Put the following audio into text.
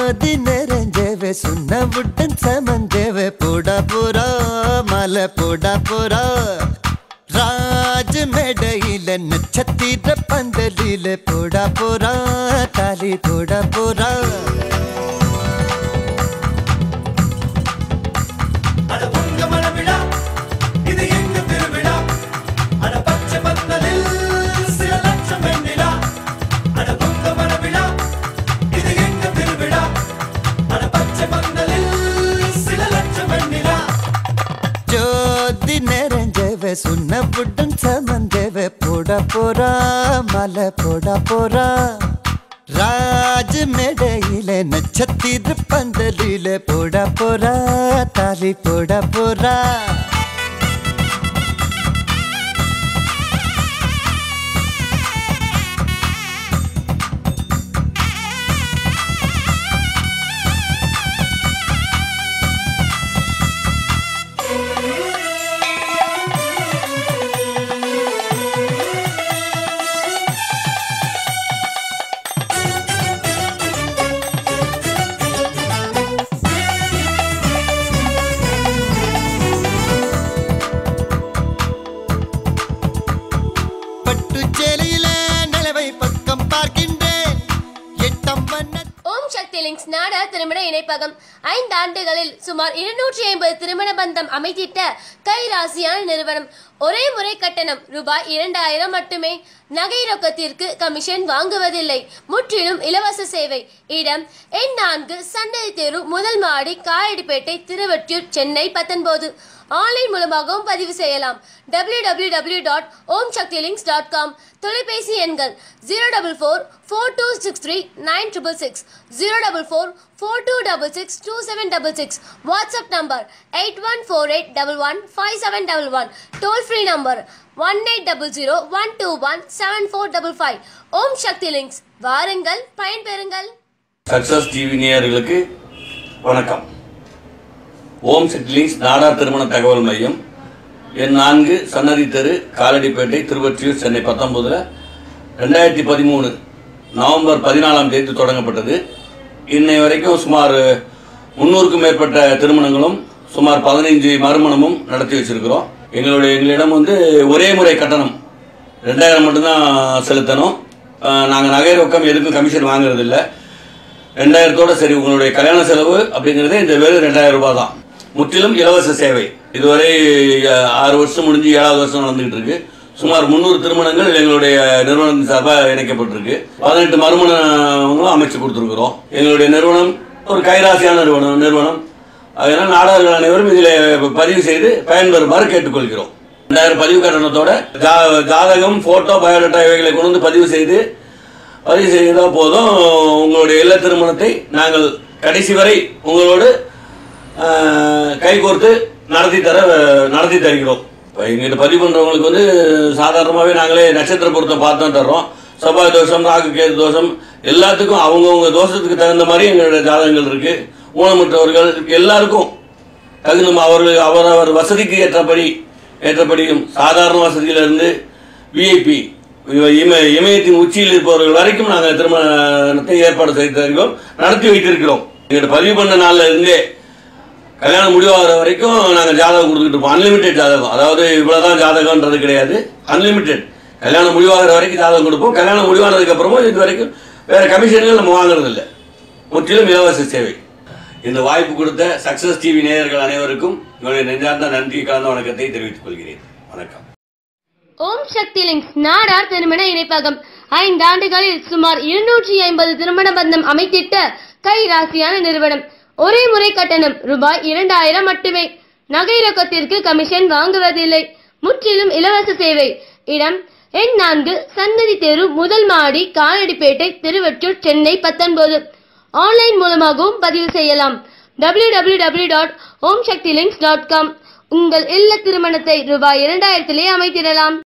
ஜோதி நிறைஞ்சவே சுண்ணவுடன் சமஞ்சவே போடா போறா மலை போடா போறா ராஜ மேடையில நட்சத்திர பந்தலில போடா போறா தாலி போடா போறா அட உங்க மனவிழா இது எங்க திருவிழா அட பச்சை பந்தலில் சில லட்சம் வெண்ணிலா அட உங்க மனவிழா இது எங்க திருவிழா அட பச்சை பந்தலில் சில லட்சம் வெண்ணிலா ஜோதி நிறைஞ்சவே சுண்ணவுடன் சமஞ்சவே போடா போறா மலை போடா போறா ராஜ மேடையில நட்சத்திர பந்தலில போடா போறா தாலி போடா போறா பட்டு சேலையில நிலவை பக்கம் பார்க்கின்றேன் எட்டம் வண்ண ஓம் சக்தி லிங்க்ஸ் நாடா திருமண இணைப்பகம் ஐந்து ஆண்டுகளில் சுமார் இருநூற்றி ஐம்பது திருமண பந்தம் அமைத்திட்ட கைராசியான நிறுவனம் ஒரே முறை கட்டணம் ரூபாய் இரண்டாயிரம் மட்டுமே நகை ரொக்கத்திற்கு கமிஷன் வாங்குவதில்லை முற்றிலும் இலவச சேவை இடம் எண் நான்கு சன்னதி தெரு முதல் மாடி காயடிப்பேட்டை திருவொற்றியூர் சென்னை பத்தொன்பது ஆன்லைன் மூலமாகவும் பதிவு செய்யலாம் W W W dot Om Sakthi links dot com தொலைபேசி எண்கள் zero double four four two six three nine triple six zero double four four two double six two seven double six WhatsApp number eight one four eight double one five seven double one toll free number one eight double zero one two one seven four double five Om Sakthi links வாருங்கள் பயன்பெறுங்கள் success TV நேயர்களுக்கு வணக்கம் ஓம் சிட்லிங்ஸ் நாடா திருமண தகவல் மையம் எண் நான்கு சன்னதி தெரு காலடிப்பேட்டை திருவொற்றியூர் சென்னை பத்தொன்பதுல ரெண்டாயிரத்தி பதிமூணு நவம்பர் பதினாலாம் தேதி தொடங்கப்பட்டது இன்னை வரைக்கும் சுமார் முன்னூறுக்கும் மேற்பட்ட திருமணங்களும் சுமார் பதினைஞ்சு மறுமணமும் நடத்தி வச்சிருக்கிறோம் எங்களுடைய எங்களிடம் வந்து ஒரே முறை கட்டணம் ரெண்டாயிரம் மட்டும்தான் செலுத்தணும் நாங்கள் நகை ரொக்கம் எதுக்கும் கமிஷன் வாங்குறது இல்லை ரெண்டாயிரத்தோட சரி உங்களுடைய கல்யாண செலவு அப்படிங்கிறதே இந்த வெறும் ரெண்டாயிரம் ரூபாய் தான் முற்றிலும் இலவச சேவை இதுவரை அஹ், ஆறு வருஷம் முடிஞ்சு ஏழாவது வருஷம் நடந்துகிட்டு இருக்கு சுமார் முந்நூறு திருமணங்கள் எங்களுடைய நிறுவனத்தின் சார்பாக இணைக்கப்பட்டிருக்கு பதினெட்டு மறுமணங்களும் அமைச்சு கொடுத்துருக்குறோம் எங்களுடைய நிறுவனம் ஒரு கைராசியான நிறுவனம் நிறுவனம் அதனால் நாடகர்கள் அனைவரும் இதில் பதிவு செய்து பயன்பெறுமாறு கேட்டுக்கொள்கிறோம் ரெண்டாயிரம் பதிவு கட்டணத்தோட ஜா- ஜாதகம் போட்டோ பயோடேட்டா இவைகளை கொண்டு வந்து பதிவு செய்து பதிவு செய்தால் போதும் உங்களுடைய இல்ல திருமணத்தை நாங்கள் கடைசி வரை உங்களோடு ஆஹ், கைகோர்த்து நடத்தி தர நடத்தி தருகிறோம் இப்போ எங்கிட்ட பதிவு பண்ணுறவங்களுக்கு வந்து சாதாரணமாகவே நாங்களே நட்சத்திர பொருத்தம் பார்த்து தான் தர்றோம் செவ்வாய் தோஷம் ராகு கேது தோஷம் எல்லாத்துக்கும் அவங்கவுங்க தோஷத்துக்கு தகுந்த மாதிரி எங்களுடைய ஜாதகங்கள் இருக்கு ஊனமுற்றவர்கள் எல்லாருக்கும் தகுந்த அவர்கள் அவரவர் வசதிக்கு ஏற்றபடி ஏற்றபடியும் சாதாரண வசதியிலிருந்து விஐபி இம இமயத்தின் உச்சியில் இருப்பவர்கள் வரைக்கும் நாங்கள் திருமணத்தை ஏற்பாடு செய்து தருகிறோம் நடத்தி வைத்திருக்கிறோம் எங்கிட்ட பதிவு பண்ண நாள்ல இருந்தே கல்யாணம் முடிவாகிற வரைக்கும் நாங்கள் ஜாதகம் கொடுத்துட்டு இருப்போம் அன்லிமிட்டெட் ஜாதகம் அதாவது இவ்வளோதான் ஜாதகம்ன்றது கிடையாது அன்லிமிட்டெட் கல்யாணம் முடிவாகிற வரைக்கும் ஜாதகம் கொடுப்போம் கல்யாணம் முடிவானதுக்கு அப்புறமும் இது வரைக்கும் வேற கமிஷன்கள் நம்ம வாங்குறது இல்லை முற்றிலும் இலவச சேவை இந்த வாய்ப்பு கொடுத்த சக்சஸ் டிவி நேயர்கள் அனைவருக்கும் என்னுடைய நெஞ்சார்ந்த நன்றி கலந்த வணக்கத்தை தெரிவித்துக் கொள்கிறேன் வணக்கம் ஓம் சக்தி லிங்க்ஸ் நாடார் திருமண இணைப்பகம் ஐந்து ஆண்டுகளில் சுமார் இருநூற்றி ஐம்பது திருமண பந்தம் அமைத்திட்ட கைராசியான நிறுவனம் ஒரே முறை கட்டணம் ரூபாய் இரண்டாயிரம் மட்டுமே நகை ரொக்கத்திற்கு கமிஷன் வாங்குவதில்லை முற்றிலும் இலவச சேவை இடம் எண் நான்கு சன்னதி தெரு முதல் மாடி காலடிப்பேட்டை திருவற்றூர் சென்னை பத்தொன்பது ஆன்லைன் மூலமாகவும் பதிவு செய்யலாம் W W W dot Om Sakthi links dot com உங்கள் இல்ல திருமணத்தை ரூபாய் இரண்டாயிரத்திலே அமைத்திடலாம்